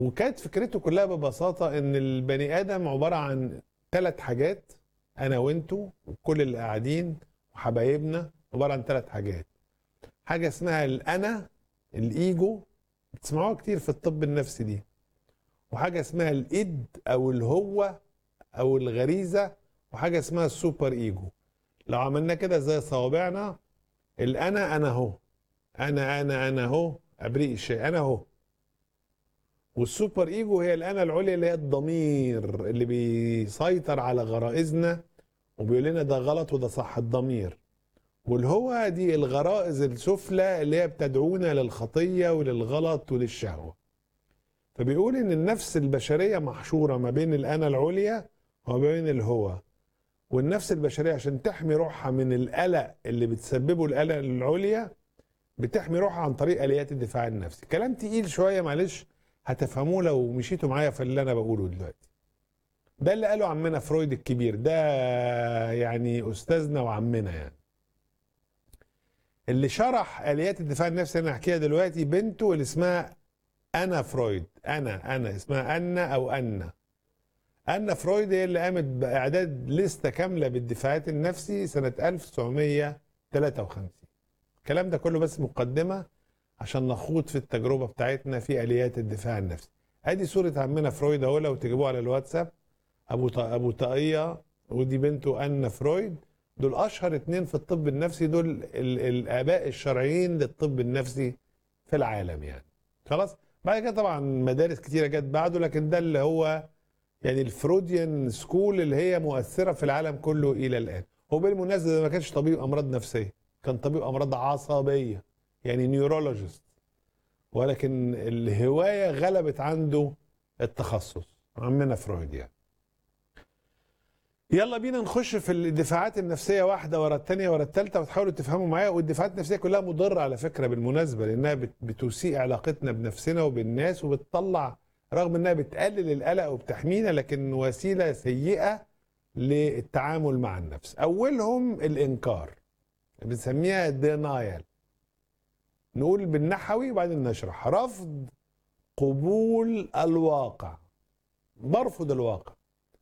وكانت فكرته كلها ببساطة إن البني آدم عبارة عن ثلاث حاجات أنا وأنتوا وكل اللي قاعدين وحبايبنا عبارة عن ثلاث حاجات حاجة اسمها الأنا الإيجو بتسمعوها كتير في الطب النفسي دي وحاجة اسمها الإد أو الهو أو الغريزة وحاجة اسمها السوبر إيجو لو عملنا كده زي صوابعنا الأنا أنا هو أنا أنا أنا هو أبريق الشيء أنا هو والسوبر ايجو هي الانا العليا اللي هي الضمير اللي بيسيطر على غرائزنا وبيقول لنا ده غلط وده صح الضمير والهوى دي الغرائز السفلى اللي هي بتدعونا للخطيه وللغلط وللشهوه فبيقول ان النفس البشريه محشوره ما بين الانا العليا وما بين الهوى والنفس البشريه عشان تحمي روحها من القلق اللي بتسببه القلق العليا بتحمي روحها عن طريق اليات الدفاع النفسي كلام تقيل شويه معلش هتفهموه لو مشيتوا معايا في اللي انا بقوله دلوقتي ده اللي قاله عمنا فرويد الكبير ده يعني استاذنا وعمنا يعني اللي شرح اليات الدفاع النفسي اللي انا هحكيها دلوقتي بنته اللي اسمها انا فرويد انا انا اسمها انا او انا انا فرويد هي اللي قامت باعداد لسته كامله بالدفاعات النفسي سنه 1953 الكلام ده كله بس مقدمه عشان نخوض في التجربه بتاعتنا في اليات الدفاع النفسي ادي صوره عمنا فرويد اهو لو تجيبوها على الواتساب ابو ط... ابو طاقيه ودي بنته انا فرويد دول اشهر اتنين في الطب النفسي دول ال... الاباء الشرعيين للطب النفسي في العالم يعني خلاص بعد كده طبعا مدارس كتيره جت بعده لكن ده اللي هو يعني الفرويديان سكول اللي هي مؤثره في العالم كله الى الان هو بالمناسبه ده ما كانش طبيب امراض نفسيه كان طبيب امراض عصبيه يعني نيورولوجيست ولكن الهوايه غلبت عنده التخصص عمنا فرويد يعني يلا بينا نخش في الدفاعات النفسيه واحده ورا الثانيه ورا الثالثه وتحاولوا تفهموا معايا والدفاعات النفسيه كلها مضره على فكره بالمناسبه لانها بتسيء علاقتنا بنفسنا وبالناس وبتطلع رغم انها بتقلل القلق وبتحمينا لكن وسيله سيئه للتعامل مع النفس اولهم الانكار بنسميها دينايل نقول بالنحوي وبعدين نشرح رفض قبول الواقع برفض الواقع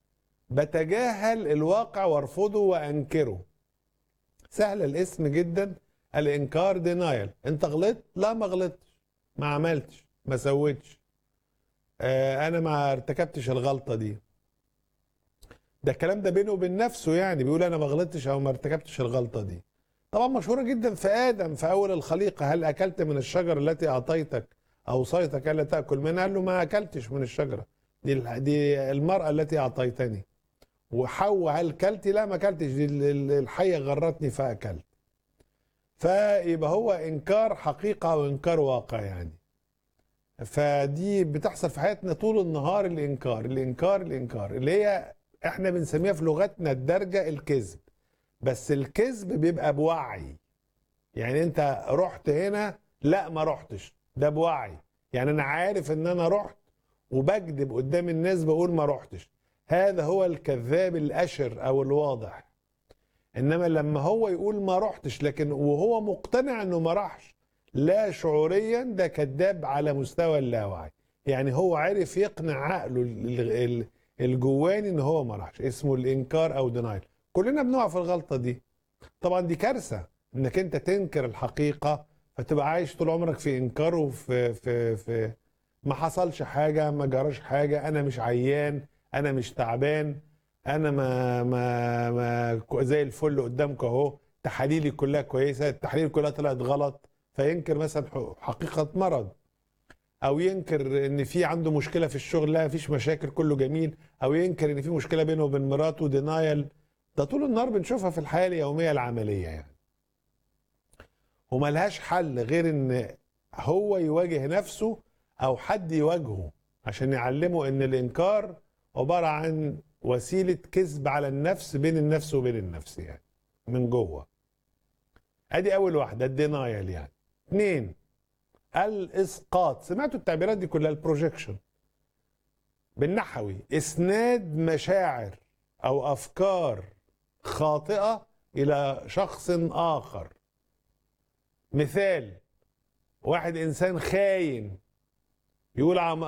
بتجاهل الواقع وارفضه وانكره سهل الاسم جدا الانكار دينايل انت غلطت لا ما غلطتش ما عملتش ما سويتش آه انا ما ارتكبتش الغلطه دي ده الكلام ده بينه وبين نفسه يعني بيقول انا ما غلطتش او ما ارتكبتش الغلطه دي طبعا مشهوره جدا في ادم في اول الخليقه هل اكلت من الشجره التي اعطيتك اوصيتك الا تاكل منها قال له ما اكلتش من الشجره دي دي المراه التي اعطيتني وحواء هل كلت لا ما اكلتش دي الحيه غرتني فاكلت فيبقى هو انكار حقيقه وانكار واقع يعني فدي بتحصل في حياتنا طول النهار الانكار الانكار الانكار اللي هي احنا بنسميها في لغتنا الدرجه الكذب بس الكذب بيبقى بوعي يعني انت رحت هنا لا ما رحتش ده بوعي يعني انا عارف ان انا رحت وبكذب قدام الناس بقول ما رحتش هذا هو الكذاب الاشر او الواضح انما لما هو يقول ما رحتش لكن وهو مقتنع انه ما راحش لا شعوريا ده كذاب على مستوى اللاوعي يعني هو عرف يقنع عقله الجواني ان هو ما راحش اسمه الانكار او دينايل كلنا بنقع في الغلطه دي طبعا دي كارثه انك انت تنكر الحقيقه فتبقى عايش طول عمرك في انكار وفي في في ما حصلش حاجه ما جراش حاجه انا مش عيان انا مش تعبان انا ما ما ما زي الفل قدامك اهو تحاليلي كلها كويسه التحاليل كلها طلعت غلط فينكر مثلا حقيقه مرض او ينكر ان في عنده مشكله في الشغل لا مفيش مشاكل كله جميل او ينكر ان في مشكله بينه وبين مراته دينايل ده طول النهار بنشوفها في الحياه اليوميه العمليه يعني وملهاش حل غير ان هو يواجه نفسه او حد يواجهه عشان يعلمه ان الانكار عباره عن وسيله كذب على النفس بين النفس وبين النفس يعني من جوه ادي اول واحده الدينايل يعني اثنين الاسقاط سمعتوا التعبيرات دي كلها البروجيكشن بالنحوي اسناد مشاعر او افكار خاطئه الى شخص اخر مثال واحد انسان خاين يقول عم